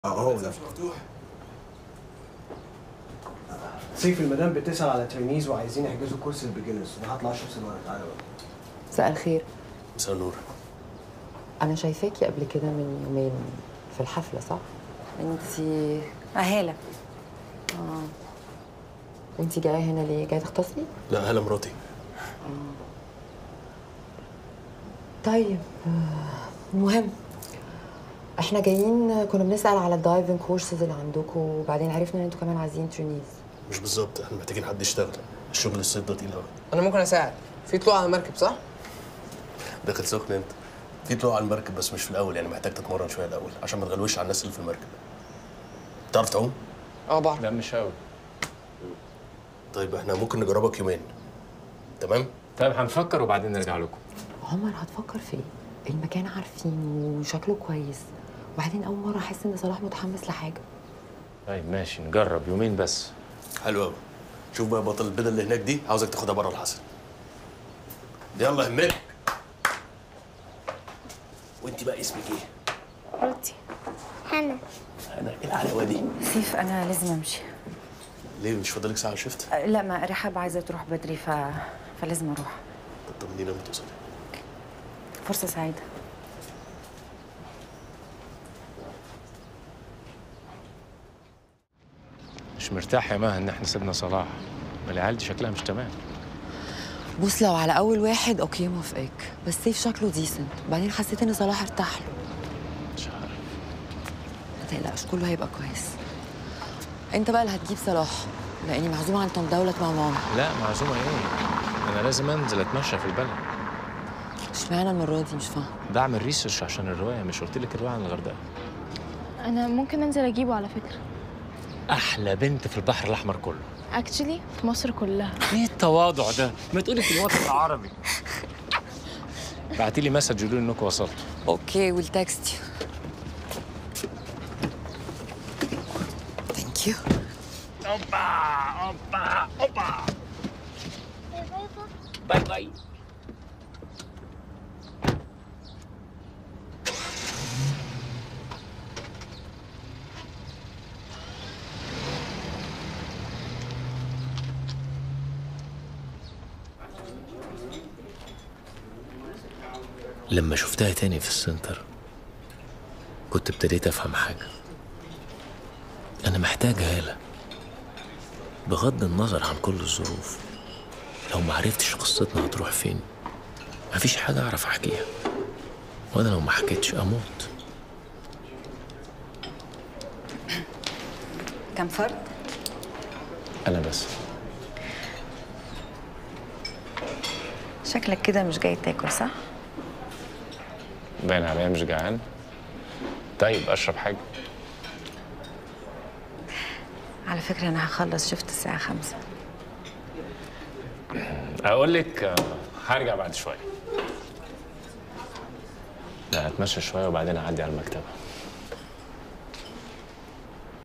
اهو ده سيف المدام بتسأل على ترينيز وعايزين يحجزوا كورس البيجنرز انا هطلع اشرب سيجاره تعالى بقى مساء الخير مساء النور انا شايفاكي قبل كده من يومين في الحفله صح انتي أهالة انتي جايه هنا ليه جايه تختصي لا هلا مراتي طيب آه، المهم احنا جايين كنا بنسال على الدايفنج كورسز اللي عندكم وبعدين عرفنا ان انتوا كمان عايزين ترينيز مش بالظبط احنا محتاجين حد يشتغل الشغل الصيد ده تقيل قوي انا ممكن اساعد في طلوع على المركب صح داخل سخن انت في طلوع على المركب بس مش في الاول يعني محتاج تتمرن شويه الاول عشان ما تغلوش على الناس اللي في المركب تعرف تعوم اه بعرف لا مش قوي طيب احنا ممكن نجربك يومين تمام طيب هنفكر وبعدين نرجع لكم عمر هتفكر في ايه المكان عارفينه وشكله كويس وبعدين اول مره احس ان صلاح متحمس لحاجه طيب ماشي نجرب يومين بس حلو قوي شوف بقى بطل البيضه اللي هناك دي عاوزك تاخدها بره الحسن يلا همك وانت بقى اسمك ايه روتي هنا انا ايه الحلاوه دي سيف أنا لازم أمشي ليه مش فاضلك ساعه شفت أه، لا ما رحاب عايزة تروح بدري ف... فلازم أروح طب طمنينا لما توصلي فرصة سعيدة مش مرتاح يا مها ان احنا سيبنا صلاح ما العيال دي شكلها مش تمام بص لو على اول واحد اوكي موافقك بس سيف شكله ديسنت وبعدين حسيت ان صلاح ارتاح له مش عارف ما تقلقش كله هيبقى كويس انت بقى اللي هتجيب صلاح لاني معزومه عند طنط دولت مع ماما لا معزومه ايه انا لازم انزل اتمشى في البلد اشمعنى المره دي مش فاهم بعمل ريسيرش عشان الروايه مش قلت لك الروايه عن الغردقه انا ممكن انزل اجيبه على فكره احلى بنت في البحر الاحمر كله اكشلي في مصر كلها ايه التواضع ده ما تقولي في الوطن العربي بعتي لي مسج يقولوا لي انكم وصلتوا اوكي ويل تكست يو ثانك يو باي باي لما شفتها تاني في السنتر كنت ابتديت افهم حاجه انا محتاج هاله بغض النظر عن كل الظروف لو ما عرفتش قصتنا هتروح فين مفيش حاجه اعرف احكيها وانا لو ما حكيتش اموت كم فرد؟ انا بس شكلك كده مش جاي تاكل صح؟ باين عليا مش جعان طيب اشرب حاجه على فكرة أنا هخلص شفت الساعة خمسة اقول لك آه، هرجع بعد شويه لا هتمشى شويه وبعدين اعدي على المكتبه